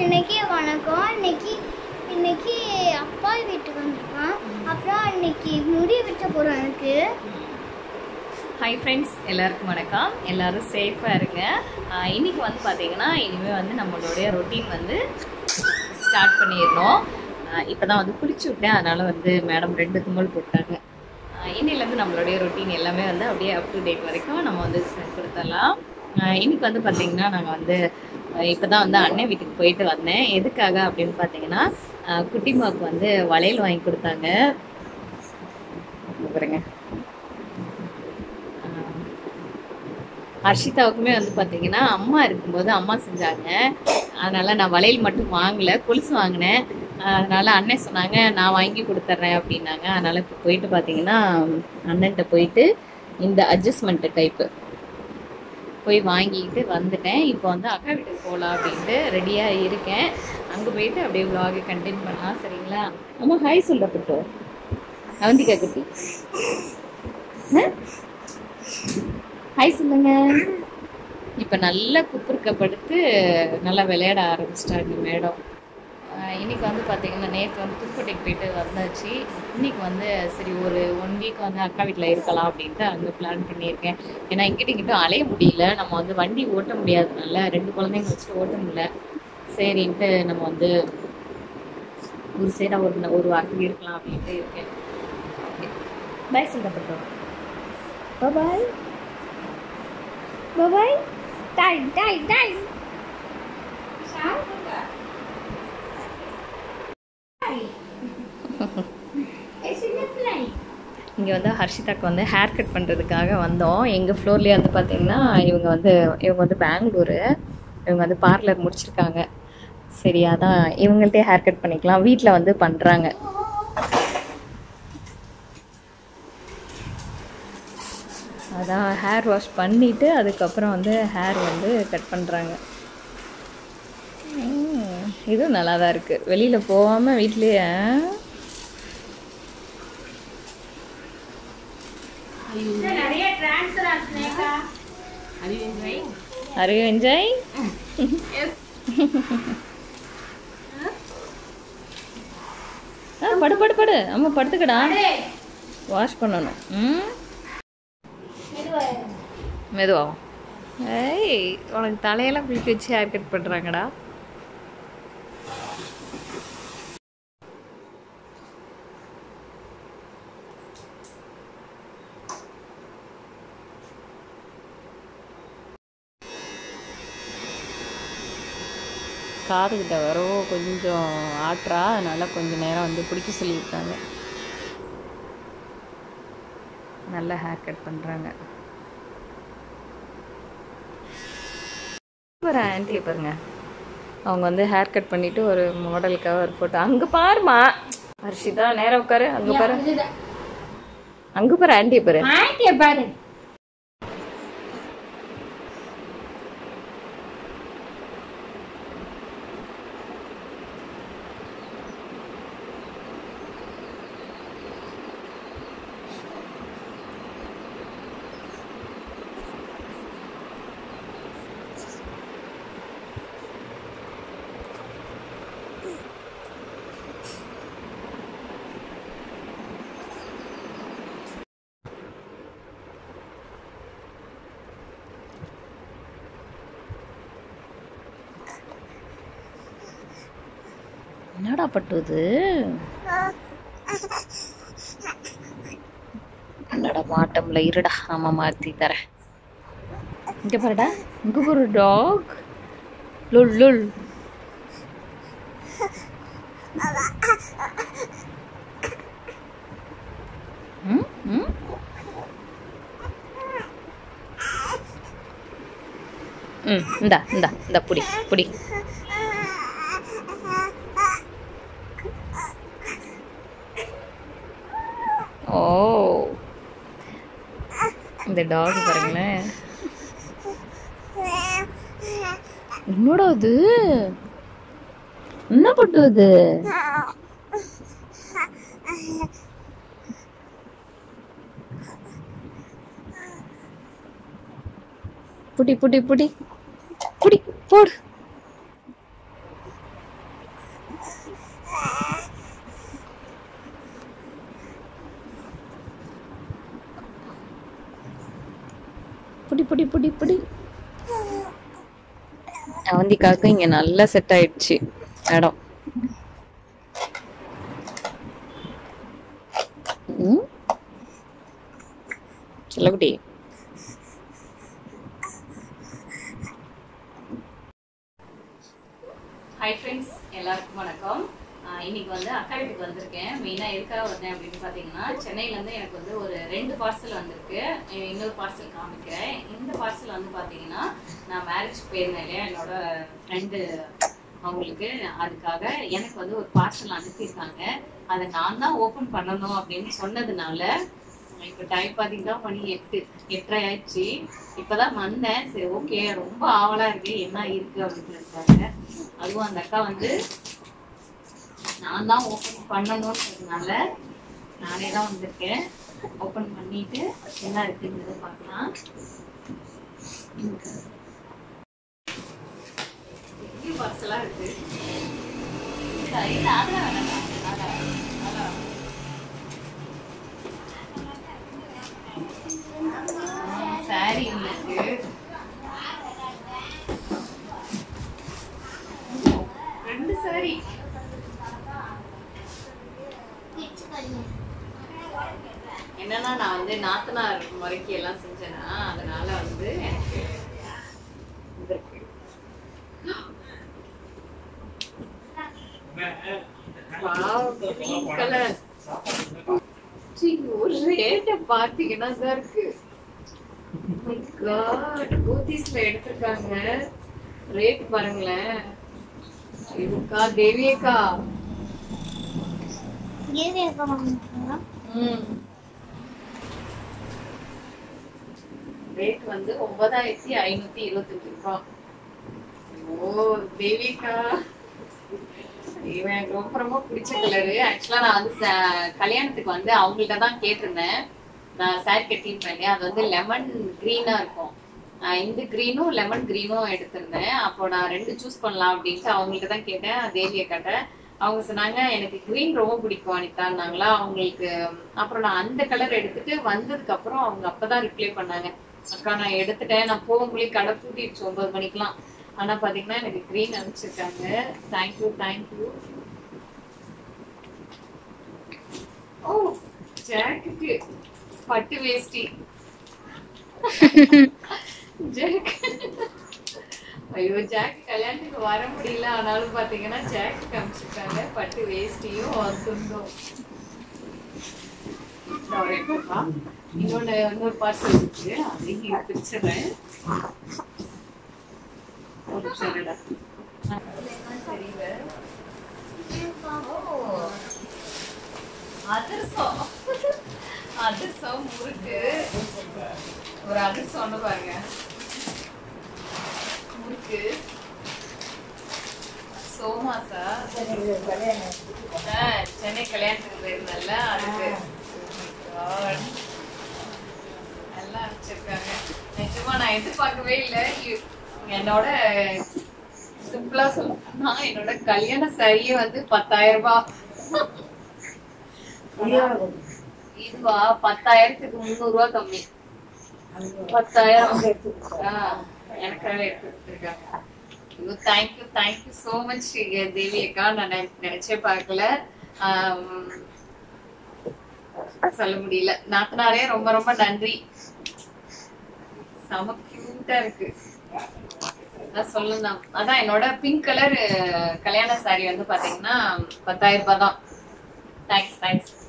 இன்னைக்கு வணக்கம் இன்னைக்கு இன்னைக்கு அப்பா வீட்டுக்கு வந்திருக்கான் அப்புறம் இன்னைக்கு முடி வெட்ட போகிறோம் எனக்கு ஹாய் ஃப்ரெண்ட்ஸ் எல்லாருக்கும் வணக்கம் எல்லாரும் சேஃபாக இருங்க ஆஹ் இன்னைக்கு வந்து பார்த்தீங்கன்னா இனிமேல் வந்து நம்மளுடைய ரொட்டீன் வந்து ஸ்டார்ட் பண்ணிடணும் இப்போ தான் வந்து குளிச்சு விட்டேன் அதனால் வந்து மேடம் ரெண்டு தும்மல் போட்டாங்க ஆஹ் இன்னையிலேருந்து நம்மளுடைய ரொட்டீன் எல்லாமே வந்து அப்படியே அப் டு டேட் வரைக்கும் நம்ம வந்து கொடுத்துடலாம் ஆஹ் இன்னைக்கு வந்து பார்த்தீங்கன்னா நாங்கள் வந்து இப்போ தான் வந்து அண்ணன் வீட்டுக்கு போயிட்டு வந்தேன் எதுக்காக அப்படின்னு பார்த்தீங்கன்னா ஆஹ் குட்டிமாவுக்கு வந்து வளையல் வாங்கி கொடுத்தாங்க இங்க பாருங்க ஆஹ் ஹர்ஷிதாவுக்குமே வந்து பார்த்தீங்கன்னா அம்மா இருக்கும்போது அம்மா செஞ்சாங்க அதனால நான் வளையல் மட்டும் வாங்கல கொலுசு வாங்கினேன் அதனால அண்ணன் சொன்னாங்க நான் வாங்கி கொடுத்துட்றேன் அப்படின்னாங்க அதனால இப்போ போயிட்டு பார்த்தீங்கன்னா அண்ணன்கிட்ட போயிட்டு இந்த அட்ஜஸ்ட்மெண்ட் டைப்பு போய் வாங்கிட்டு வந்துட்டேன் இப்போ வந்து அக்கா வீட்டுக்கு போகலாம் அப்படின்ட்டு ரெடியாக இருக்கேன் அங்கே போயிட்டு அப்படியே vlog கண்டென்ட் பண்ணலாம் சரிங்களா அம்மா ஹாய் சொல்லப்பட்டோ அவந்திகா குட்டி ஹாய் சொல்லுங்க இப்போ நல்லா குப்புருக்கப்படுத்து நல்லா விளையாட ஆரம்பிச்சிட்டாங்க மேடம் ஆஹ் இன்னைக்கு வந்து பார்த்தீங்கன்னா நேற்று வந்து புதுக்கோட்டைக்கு போயிட்டு வந்தாச்சு இன்னைக்கு வந்து சரி ஒரு ஒன் வீக் வந்து அக்கா வீட்டில் இருக்கலாம் அப்படின்ட்டு அங்கே பிளான் பண்ணியிருக்கேன் ஏன்னா இங்கிட்ட இங்கிட்ட அலைய முடியல நம்ம வந்து வண்டி ஓட்ட முடியாதனால ரெண்டு குழந்தைங்க வச்சுட்டு ஓட்ட முடியல சரின்ட்டு நம்ம வந்து ஒரு சைடாக ஒரு ஒரு வாரத்துக்கு இருக்கலாம் அப்படின்ட்டு இருக்கேன் பாய் சொல்லப்பட்டோம் பாய் பாய் டாய் டாய் டாய் இங்கே வந்து ஹர்ஷிதாக்கு வந்து ஹேர் கட் பண்ணுறதுக்காக வந்தோம் எங்கள் ஃப்ளோர்லேயே வந்து பார்த்தீங்கன்னா இவங்க வந்து இவங்க வந்து பெங்களூரு இவங்க வந்து பார்லர் முடிச்சிருக்காங்க சரி அதான் இவங்கள்ட்டே ஹேர் கட் பண்ணிக்கலாம் வீட்டில் வந்து பண்ணுறாங்க அதான் ஹேர் வாஷ் பண்ணிவிட்டு அதுக்கப்புறம் வந்து ஹேர் வந்து கட் பண்ணுறாங்க இதுவும் நல்லா தான் இருக்குது வெளியில் போகாமல் வீட்லேயே நிறைய ட்ரான்ஸ்ஃபர் ஆச்சுனேக்கா Are you enjoying? ஆ படு படு படு அம்மா படுத்துக்கடா வாஷ் பண்ணணும் ம் மெதுவாகும் ஏய் உனக்கு தலையெல்லாம் குளிக்க வச்சு ஹேர் கட் பண்ணுறாங்கடா காதுகிட்ட வரவும் கொஞ்சம் ஆட்டுறா அதனால கொஞ்சம் நேரம் வந்து பிடிக்க சொல்லியிருக்காங்க நல்ல ஹேர் கட் பண்ணுறாங்க ஒரு ஆன்ட்டி பாருங்க அவங்க வந்து ஹேர் கட் பண்ணிட்டு ஒரு மாடலுக்காக ஒரு ஃபோட்டோ அங்கே பாருமா ஹர்ஷிதா நேரம் உட்காரு அங்கே பாரு அங்கே பாரு ஆன்ட்டி பாரு ஆண்டிய பாரு என்னடா பட்டுது என்னடா மாட்டம்ல இருடா ஆமா மாத்தி தரேன் இங்க பாருடா இங்க ஒரு டாக் லுல் லுல் ம், ம். ம் இந்தா இந்தா இந்தா புடி புடி ஓ இந்த டாக் பாருங்களேன் என்னடா அது என்ன பண்ணுது புடி புடி புடி புடி போடு புடி புடி புடி புடி அவந்திக்காக்கு இங்க நல்லா செட் ஆயிடுச்சு இடம் ம்? செல்லக்குட்டி ஹாய் ஃப்ரெண்ட்ஸ் எல்லாருக்கும் வணக்கம் ஆஹ் இன்னைக்கு வந்து அக்கா வீட்டுக்கு வந்திருக்கேன் மெயினாக எதுக்காக வந்தேன் அப்படின்னு பார்த்தீங்கன்னா சென்னையிலேருந்து எனக்கு வந்து ஒரு ரெண்டு பார்சல் வந்திருக்கு இ- இன்னொரு பார்சல் காமிக்கிறேன் இந்த பார்சல் வந்து பார்த்தீங்கன்னா நான் மேரேஜ் போயிருந்தேன் இல்லையா என்னோட ஃப்ரெண்டு அவங்களுக்கு அதுக்காக எனக்கு வந்து ஒரு பார்சல் அனுப்பியிருக்காங்க அதை நான் தான் ஓப்பன் பண்ணணும் அப்படின்னு சொன்னதுனால இப்போ டைம் பார்த்தீங்கன்னா மணி எட்டு எட்டரை ஆயிடுச்சு இப்பதான் வந்தேன் சரி ஓகே ரொம்ப ஆவலா இருக்கு என்ன இருக்கு அப்படின்னு இருக்காங்க அதுவும் அந்த அக்கா வந்து நான் தான் ஓப்பன் பண்ணணும்ன்றதுனால நானே தான் வந்திருக்கேன் ஓப்பன் பண்ணிட்டு என்ன இருக்குங்கிறத பார்க்கலாம் பெரிய பார்சலா இருக்கு இல்ல, இல்ல, அதெல்லாம் வேணாம். அதெல்லாம், அதெல்லாம். சாரி இருக்கு ரெண்டு சாரி என்னன்னா நான் வந்து நாத்தனார் முறைக்கு எல்லாம் செஞ்சேனா அதனால வந்து எனக்கு வந்திருக்கு. Wow, pink color. சீ, ஒரு ரேட்ட பாத்தீங்கன்னா தான் இருக்கு My God, போத்தீஸ்ல எடுத்திருக்காங்க ரேட் பாருங்களேன் இதுக்கா தேவியக்கா ம் ரேட் வந்து ஒன்பதாயிரத்தி ஐநூத்தி இருபத்தஞ்சு ரூபாய் ஓ தேவிகா இவன் எனக்கு ரொம்ப ரொம்ப பிடிச்ச கலரு ஆக்சுவலா நான் வந்து ச- கல்யாணத்துக்கு வந்து அவங்கள்ட்ட தான் கேட்டிருந்தேன் நான் சாரி கட்டியிருப்பேன் இல்லையா அது வந்து லெமன் கிரீனா இருக்கும் ஆஹ் இந்த கிரீனும் லெமன் கிரீனும் எடுத்திருந்தேன் அப்போ நான் ரெண்டு சூஸ் பண்ணலாம் அப்படின்ட்டு அவங்கள்ட்ட தான் கேட்டேன் தேவியை கேட்டேன் அவங்க சொன்னாங்க எனக்கு கிரீன் ரொம்ப பிடிக்கும் அனிதான்னாங்களா அவங்களுக்கு அப்புறம் நான் அந்த கலர் எடுத்துட்டு வந்ததுக்கு அப்புறம் அவங்க அப்பதான் ரிப்ளை பண்ணாங்க அக்கா நான் எடுத்துட்டேன் நான் போகும்போது கடை பூட்டிடுச்சு ஒன்பது மணிக்கெல்லாம் ஆனா பாத்தீங்கன்னா எனக்கு கிரீன் அனுப்பிச்சிருக்காங்க தேங்க்யூ தேங்க்யூ ஓ ஜாக்குக்கு பட்டு வேஷ்டி ஜாக் ஐயோ ஜாக் கல்யாணத்துக்கு வர முடியல ஆனாலும் பாத்தீங்கன்னா ஜாக் காமிச்சிருக்காங்க பட்டு வேஷ்டியும் துண்டும் இந்த ஒரே பாப்பா. இன்னொன்னு இன்னொரு பார்சல் இருக்கு அதையும் பிரிச்சிடுறேன் ஒரு நிமிஷம் இருடா. தெரியல ஓ அதிரசம் அதிரசம் முறுக்கு ஒரு அதிரசம் ஒண்ணு பாருங்க முறுக்கு சோமாசா ஆ, சென்னை கல்யாணத்துக்கு போயிருந்தல்ல அதுக்கு Oh my God. நல்லா அனுப்பிச்சிருக்காங்க நிஜமா நான் எதிர்பார்க்கவே இல்லை இ- என்னோட சிம்பிளா சொல்லணும்னா என்னோட கல்யாண சரியே வந்து பத்தாயிரம் ரூபாய் இதுவா பத்தாயிரத்துக்கு முந்நூறு ரூபாய் கம்மி பத்தாயிரம் ஆ, எனக்காக எடுத்து கொடுத்துருக்காங்க ஐயோ thank you thank you so much Devi அக்கா நான் நினை- நினைச்சே பார்க்கல ஆம், சொல்ல முடியல நாத்தனாரே ரொம்ப ரொம்ப நன்றி செம கியூட்டா இருக்கு அதான் சொல்லலாம் அதான் என்னோட பிங்க் கலர் கல்யாண saree வந்து பாத்தீங்கன்னா பத்தாயிரம் ரூபாய் தான் தேங்க்ஸ் தேங்க்ஸ்